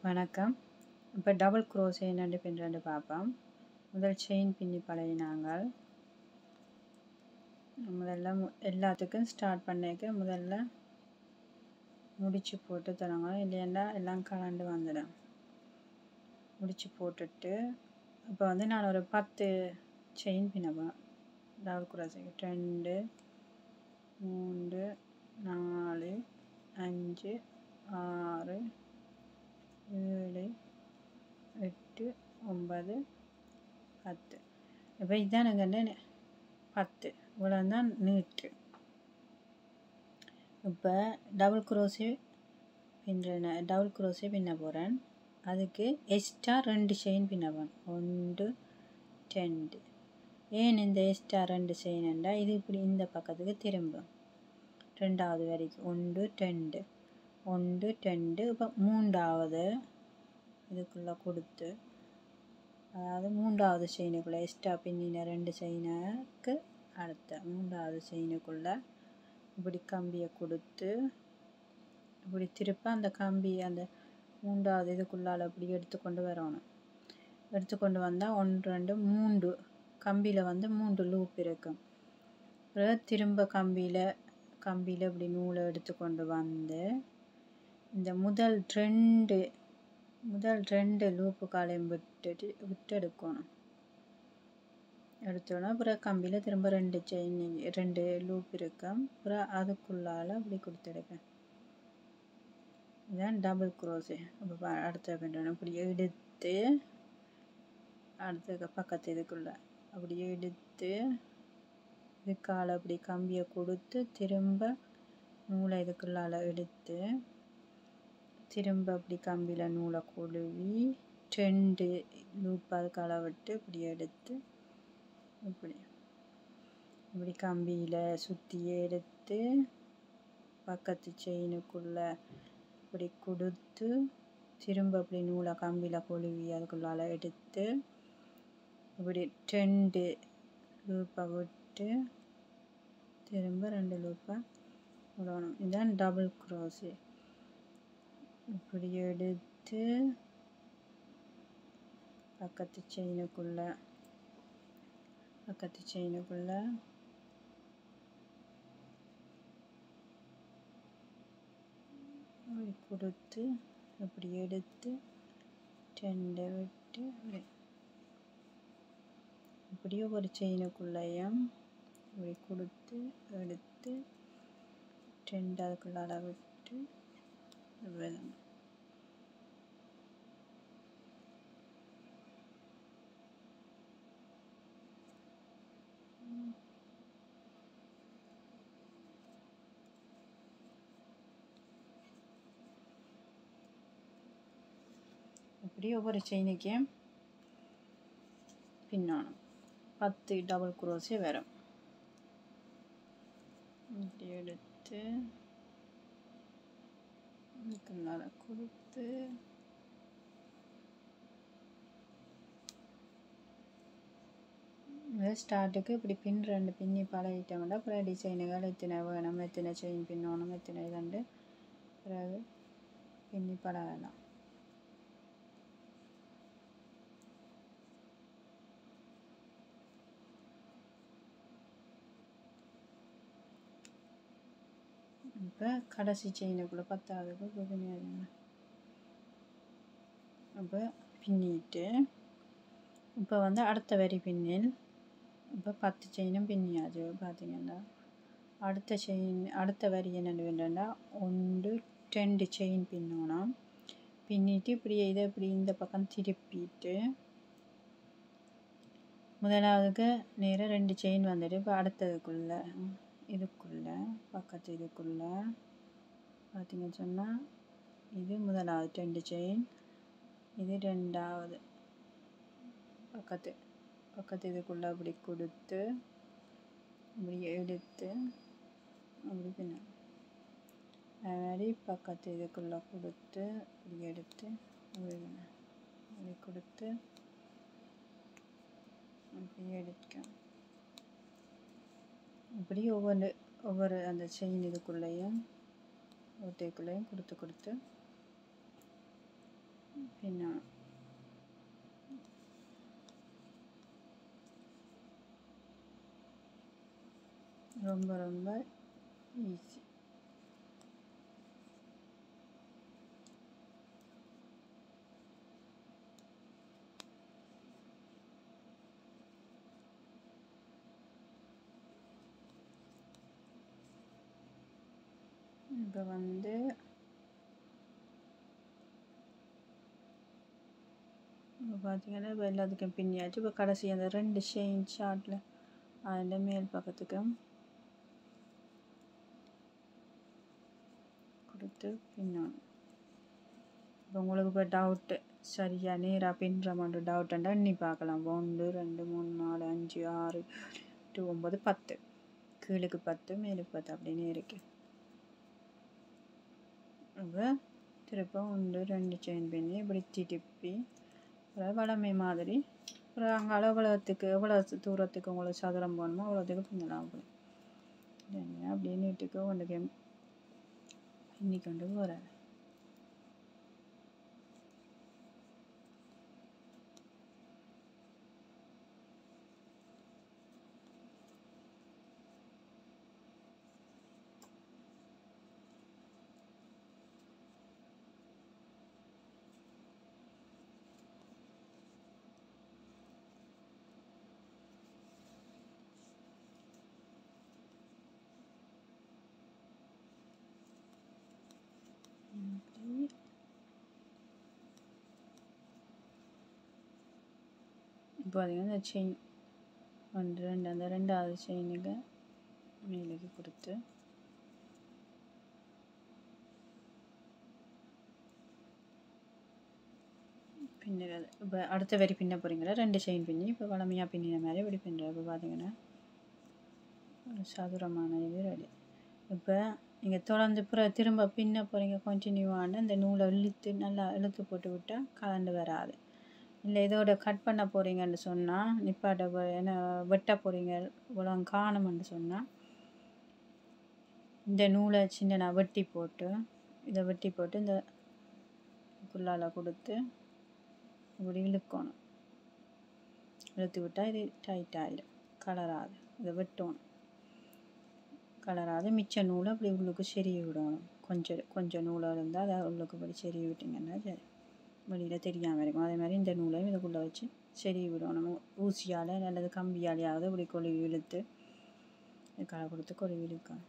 வணக்கம் இப்போ double crochet என்னண்டு பின்னுறது பார்ப்போம் முதல் செயின் பின்னி பழகினாங்கள் முதல்ல மு- எல்லாத்துக்கும் ஸ்டார்ட் பண்ணிக்க முதல்ல முடிச்சு போட்டு தராங்க இல்லைன்னா எல்லாம் கலண்டு வந்துடும் முடிச்சு போட்டுட்டு இப்போ வந்து நான் ஒரு பத்து செயின் பின்னவேன் டபுள் க்ரோஷேக்கு ரெண்டு மூன்று நாலு அஞ்சு ஆறு ஏழு எட்டு ஒன்பது பத்து இப்போ இதுதான் எனக்கு வந்து பத்து இவ்வளோ தான் நீட்டு இப்போ டபுள் குரோஸே பின்ன டபுள் குரோஸே பின்ன போகிறேன் அதுக்கு எக்ஸ்ட்ரா ரெண்டு செயின் பின்னவேன் ஒன்று ரெண்டு ஏன் இந்த எக்ஸ்ட்ரா ரெண்டு செயின்டா இது இப்படி இந்த பக்கத்துக்கு திரும்பும் ரெண்டாவது வரைக்கும் ஒன்று ரெண்டு ஒன்று ரெண்டு இப்போ மூன்றாவது இதுக்குள்ளே கொடுத்து அதாவது மூன்றாவது செயினுக்குள்ளே எக்ஸ்ட்ரா பின்னின ரெண்டு செயினுக்கு அடுத்த மூன்றாவது செயினுக்குள்ளே இப்படி கம்பியை கொடுத்து இப்படி திருப்ப அந்த கம்பி அந்த மூன்றாவது இதுக்குள்ளால இப்படி எடுத்துக்கொண்டு வரணும் எடுத்துக்கொண்டு வந்தால் ஒன்று ரெண்டு மூன்று கம்பியில் வந்து மூன்று லூப் இருக்கும் பிறகு திரும்ப கம்பியில் கம்பியில் இப்படி நூலை எடுத்துக்கொண்டு வந்து இந்த முதல் ரெண்டு முதல் ரெண்டு லூப்பு காலையும் விட்டுட்டு விட்டு எடுக்கணும் எடுத்தோன்னா அப்புறம் கம்பியில் திரும்ப ரெண்டு செயின் ரெண்டு லூப் இருக்கும் அப்புறம் அதுக்குள்ளால அப்படி கொடுத்துருக்கேன் இதான் டபுள் க்ரோஸு அப்போ பா- அடுத்த பண்ணுறோம் இப்படி எடுத்து அடுத்த பக்கத்து இதுக்குள்ள அப்படி எடுத்து இதுக்கால அப்படி கம்பியை கொடுத்து திரும்ப நூலை இதுக்குள்ளால எடுத்து திரும்ப அப்படி கம்பியில் நூலை கொழுவி ரெண்டு லூப் அதுக்கால விட்டு இப்படி எடுத்து இப்படி இப்படி கம்பியில் சுற்றி எடுத்து பக்கத்து செயினுக்குள்ளே இப்படி கொடுத்து திரும்ப அப்படி நூலை கம்பியில் கொழுவி அதுக்குள்ளால எடுத்து இப்படி ரெண்டு லூப்பை விட்டு திரும்ப ரெண்டு லூப்பை விடணும் இதுதான் டபுள் க்ரோஸு இப்படி எடுத்து பக்கத்து செயினுக்குள்ள பக்கத்து செயினுக்குள்ள அப்படி கொடுத்து அப்படி எடுத்து ரெண்டை விட்டு அப்படி இப்படியே ஒரு செயினுக்குள்ளேயும் இப்படி கொடுத்து எடுத்து ரெண்டு அதுக்குள்ளால விட்டு விடணும் இப்படி ஒவ்வொரு செயினுக்கும் பின்னணும் பத்து டபுள் குரோஸே வரும் இப்படி எடுத்து இதுக்குள்ளால கொடுத்து ஸ்டார்ட்டுக்கு இப்படி பின் ரெண்டு பின்னி பழகிட்டோம்னா அப்புறம் டிசைனுகள் எத்தனை வேணும் எத்தனை செயின் பின்னணும் எத்தனை இதுண்டு பிறகு பின்னி பழகலாம் இப்போ கடைசி செயினுக்குள்ளே பத்தாவதுக்கு இப்போ பின்னிடுங்க அப்போ பின்னிட்டு இப்போ வந்து அடுத்த வரி பின்னில் இப்போ பத்து செயினும் பின்னியாச்சு பார்த்தீங்கன்னா அடுத்த செயின் அடுத்த வரி என்னென்னு வேண்டாம்னா ஒன்று ரெண்டு செயின் பின்னணும் பின்னிட்டு இப்படி இதை இப்படி இந்த பக்கம் திருப்பிட்டு முதலாவதுக்கு நேராக ரெண்டு செயின் வந்துட்டு இப்போ அடுத்ததுக்குள்ள இதுக்குள்ள பக்கத்து இதுக்குள்ள பார்த்தீங்கன்னு சொன்னால் இது முதலாவது ரெண்டு செயின் இது ரெண்டாவது பக்கத்து பக்கத்து இதுக்குள்ள அப்படி கொடுத்து இப்படி எடுத்து அப்படி பின்ன அது மாதிரி பக்கத்து இதுக்குள்ள கொடுத்து இப்படி எடுத்து அப்படி பின்ன. அப்படி கொடுத்து அப்படி எடுக்க இப்படி ஒவ்வொரு ஒவ்வொரு அந்த செயின் இதுக்குள்ளேயும் ஓட்டைக்குள்ளேயும் கொடுத்து கொடுத்து பின்னணும் ரொம்ப ரொம்ப ஈஸி இப்போ வந்து இப்போ பார்த்தீங்கன்னா இப்போ எல்லாத்துக்கும் பின்னியாச்சு இப்போ கடைசி அந்த ரெண்டு ஷெயின் ஷார்ட்டில் அதில் மேல் பக்கத்துக்கு கொடுத்து பின்னணும் இப்போ உங்களுக்கு இப்போ டவுட்டு சரியா நேராக பின்னுற மாதிரி டவுட்டுண்டா எண்ணி பார்க்கலாம் ஒன்று ரெண்டு மூணு நாலு அஞ்சு ஆறு எட்டு ஒம்பது பத்து கீழுக்கு பத்து மேலுக்கு பத்து அப்படின்னு இருக்கு இப்போ திருப்ப ஒன்று ரெண்டு செயின் பின்னி இப்படி திருப்பி அப்புறம் வளமை மாதிரி அப்புறம் அங்கே அளவுலகத்துக்கு எவ்வளோ தூரத்துக்கு உங்களுக்கு சதுரம் போகணுமோ அவ்வளோத்துக்கு பின்னலாம் அப்படி இல்லைங்க அப்படியே நீட்டுக்கு ஒன்றுக்கு பின்னி கொண்டு போகிறாரு இப்படி இப்போ பார்த்தீங்கன்னா இந்த செயின் ஒன்று ரெண்டு அந்த ரெண்டாவது செயினுக்கு மேலுக்கு கொடுத்து பின்னுறது இப்போ அடுத்த வரி பின்ன போகிறீங்களா ரெண்டு செயின் பின்னி இப்போ வளமையாக பின்னின மாதிரி இப்படி பின்னுறது இப்போ பார்த்தீங்கன்னா ஒரு சதுரமான இது ரெடி இப்போ நீங்கள் தொடர்ந்து பிற திரும்ப பின்ன போகிறீங்க கண்டினியூவான இந்த நூலை இழுத்து நல்லா இழுத்து போட்டு விட்டால் கலண்டு வராது இல்லை இதோட கட் பண்ண போகிறீங்கன்னு சொன்னால் நிப்பாட்ட போ என்ன வெட்ட போகிறீங்க இவ்வளோ காணும்னு சொன்னால் இந்த நூலை சின்ன நான் வெட்டி போட்டு இதை வெட்டி போட்டு இந்த குள்ளால கொடுத்து இப்படி இழுக்கணும் இழுத்து விட்டால் இது டைட் ஆகிடும் கலராது இதை வெட்டணும் கலராது மிச்ச நூலை அப்படி உள்ளுக்கு செருகி விடணும் கொஞ்சம் கொஞ்சம் நூலாக இருந்தால் அதை உள்ளுக்கு இப்படி செருகி விட்டிங்கன்னா சரி வெளியில் தெரியாமல் இருக்கும் அதே மாதிரி இந்த நூலையும் இதுக்குள்ளே வச்சு செருகி விடணும் ஊசியால் அல்லது கம்பியாலையாவது இப்படி கொழுவி இழுத்து களை கொடுத்து கொழுவி இழுக்கணும்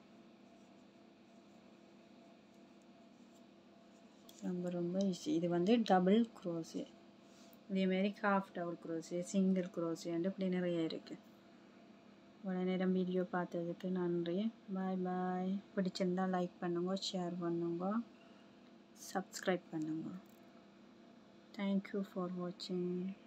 ரொம்ப ரொம்ப ஈஸி இது வந்து டபுள் குரோஸே இதேமாரி ஹாஃப் டபுள் குரோஸே சிங்கிள் குரோஸேன்ட்டு இப்படி நிறைய இருக்குது இவ்வளோ நேரம் வீடியோ பார்த்ததுக்கு நன்றி பாய் பாய் பிடிச்சிருந்தா லைக் பண்ணுங்க ஷேர் பண்ணுங்க சப்ஸ்கிரைப் பண்ணுங்க தேங்க்யூ ஃபார் வாட்சிங்